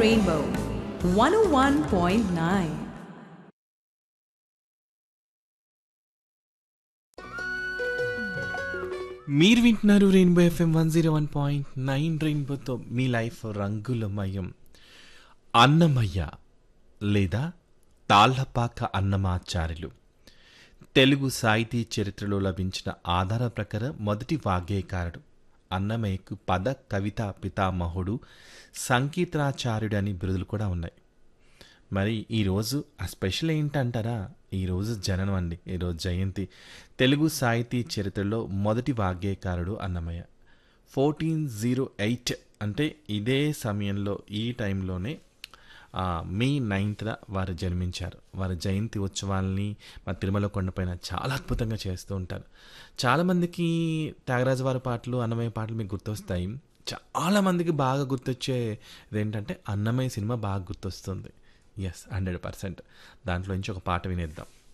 Rainbow 101.9. మీరు వింటున్నారు Rainbow FM one zero one point nine రెయిన్బోతో మీ లైఫ్ రంగులమయం అన్నమయ్య లేదా తాళ్లపాక అన్నమాచార్యులు తెలుగు సాహితీ చరిత్రలో లభించిన ఆధార ప్రకారం మొదటి వాగ్గేయకారుడు అన్నమయ్యకు పద కవిత పితామహుడు సంగీతాచార్యుడు అని బిరుదులు కూడా ఉన్నాయి మరి ఈరోజు ఆ స్పెషల్ ఏంటంటారా ఈరోజు జననం అండి ఈరోజు జయంతి తెలుగు సాహితీ చరిత్రలో మొదటి వాగ్గేయకారుడు అన్నమయ్య ఫోర్టీన్ జీరో ఎయిట్ అంటే ఇదే సమయంలో ఈ టైంలోనే ఆ, మే నైన్త్న వారు జన్మించారు వారి జయంతి ఉత్సవాల్ని మా తిరుమల కొండపైన చాలా అద్భుతంగా చేస్తూ ఉంటారు చాలామందికి త్యాగరాజు వారి పాటలు అన్నమయ్య పాటలు మీకు గుర్తొస్తాయి చాలా మందికి బాగా గుర్తొచ్చేది ఏంటంటే అన్నమయ్య సినిమా బాగా గుర్తొస్తుంది ఎస్ హండ్రెడ్ పర్సెంట్ దాంట్లో నుంచి ఒక పాట వినేద్దాం